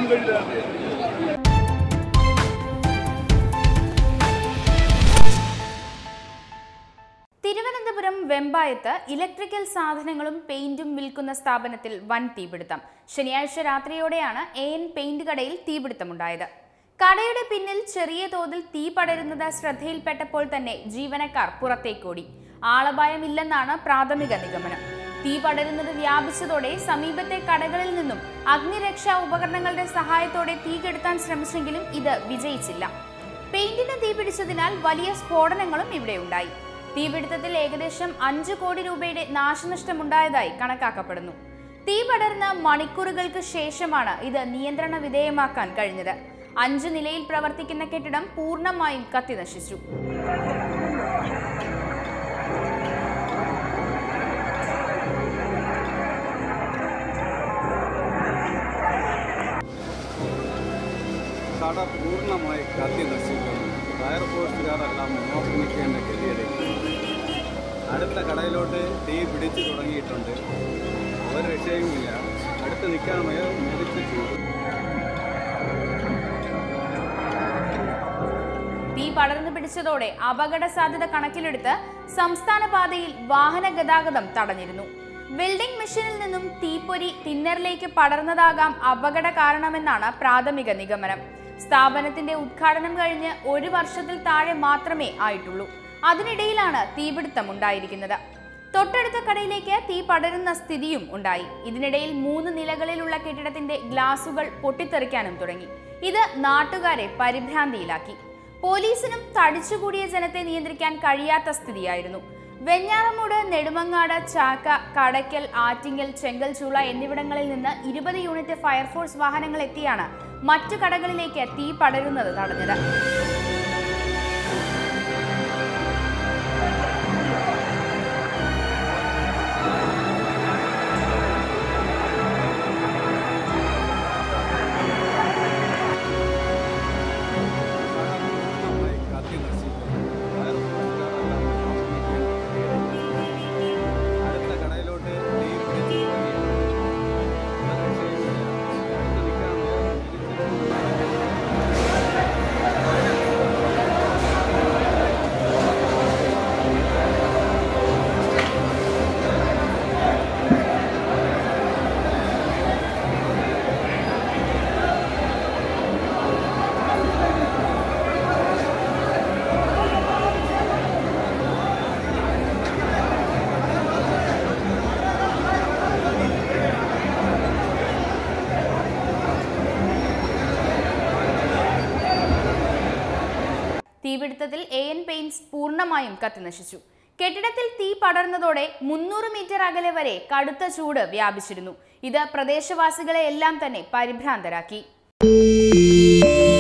കഴിയില്ല തിരുവനന്തപുരം വെമ്പായത്ത് ഇലക്ട്രിക്കൽ സാധനങ്ങളും പെയിന്റും വിൽക്കുന്ന സ്ഥാപനത്തിൽ വൻ തീപിടുത്തം ശനിയാഴ്ച രാത്രിയോടെയാണ് എ എൻ പെയിന്റ് കടയിൽ തീപിടുത്തമുണ്ടായത് കടയുടെ പിന്നിൽ ചെറിയ തോതിൽ തീ പടരുന്നത് ശ്രദ്ധയിൽപ്പെട്ടപ്പോൾ തന്നെ ജീവനക്കാർ പുറത്തേക്കോടി ആളപായമില്ലെന്നാണ് പ്രാഥമിക നിഗമനം തീ പടരുന്നത് വ്യാപിച്ചതോടെ സമീപത്തെ കടകളിൽ നിന്നും അഗ്നിരക്ഷാ ഉപകരണങ്ങളുടെ സഹായത്തോടെ തീ കെടുത്താൻ ശ്രമിച്ചെങ്കിലും ഇത് വിജയിച്ചില്ല പെയിന്റിന് തീപിടിച്ചതിനാൽ വലിയ സ്ഫോടനങ്ങളും ഇവിടെ ഉണ്ടായി തീപിടുത്തത്തിൽ ഏകദേശം അഞ്ച് കോടി രൂപയുടെ നാശനഷ്ടമുണ്ടായതായി കണക്കാക്കപ്പെടുന്നു തീ പടർന്ന മണിക്കൂറുകൾക്ക് ശേഷമാണ് ഇത് നിയന്ത്രണ വിധേയമാക്കാൻ കഴിഞ്ഞത് അഞ്ച് നിലയിൽ പ്രവർത്തിക്കുന്ന കെട്ടിടം പൂർണ്ണമായും കത്തിനശിച്ചു കട പൂർണ്ണമായി കത്തി നശിക്കുന്നു ഫയർഫോഴ്സുകാരെല്ലാം നോക്കി നിൽക്കേണ്ട ഗതിയുടെ അടുത്ത കടയിലോട്ട് തീ പിടിച്ചു തുടങ്ങിയിട്ടുണ്ട് ഒരു രക്ഷയുമില്ല അടുത്ത് നിൽക്കാൻ മെതിച്ച് ചൂട് തീ പടർന്നു പിടിച്ചതോടെ അപകട സാധ്യത കണക്കിലെടുത്ത് സംസ്ഥാന പാതയിൽ വാഹന ഗതാഗതം തടഞ്ഞിരുന്നു വെൽഡിംഗ് മെഷീനിൽ നിന്നും തീപ്പൊരി തിന്നറിലേക്ക് പടർന്നതാകാം അപകട കാരണമെന്നാണ് പ്രാഥമിക നിഗമനം സ്ഥാപനത്തിന്റെ ഉദ്ഘാടനം കഴിഞ്ഞ് ഒരു വർഷത്തിൽ താഴെ മാത്രമേ ആയിട്ടുള്ളൂ അതിനിടയിലാണ് തീപിടുത്തം ഉണ്ടായിരിക്കുന്നത് തൊട്ടടുത്ത കടയിലേക്ക് തീ പടരുന്ന സ്ഥിതിയും ഉണ്ടായി ഇതിനിടയിൽ മൂന്ന് നിലകളിലുള്ള കെട്ടിടത്തിന്റെ ഗ്ലാസുകൾ പൊട്ടിത്തെറിക്കാനും തുടങ്ങി ഇത് നാട്ടുകാരെ പരിഭ്രാന്തിയിലാക്കി പോലീസിനും തടിച്ചുകൂടിയ ജനത്തെ നിയന്ത്രിക്കാൻ കഴിയാത്ത സ്ഥിതിയായിരുന്നു വെഞ്ഞാറമൂട് നെടുമങ്ങാട് ചാക്ക കടയ്ക്കൽ ആറ്റിങ്ങൽ ചെങ്കൽച്ചൂള എന്നിവിടങ്ങളിൽ നിന്ന് ഇരുപത് യൂണിറ്റ് ഫയർഫോഴ്സ് വാഹനങ്ങൾ എത്തിയാണ് മറ്റു കടകളിലേക്ക് തീ പടരുന്നത് തടഞ്ഞത് പൂർണ്ണമായി കത്തി നശിക്കുന്നു ഫയർഫോഴ്സുകാരെല്ലാം നോക്കി നിൽക്കേണ്ട ഗതികേട്. അടുത്ത കടയിലോട്ട് തീ പിടിച്ചു തുടങ്ങിയിട്ടുണ്ട് ഒരു രക്ഷയുമില്ല അടുത്ത് നിൽക്കാൻ മെതിച്ച് തീപിടുത്തത്തിൽ എ എൻ പെയിന്റ്സ് പൂർണ്ണമായും കത്തിനശിച്ചു കെട്ടിടത്തിൽ തീ പടർന്നതോടെ മുന്നൂറ് മീറ്റർ അകലെ വരെ കടുത്ത ചൂട് വ്യാപിച്ചിരുന്നു ഇത് പ്രദേശവാസികളെ എല്ലാം തന്നെ പരിഭ്രാന്തരാക്കി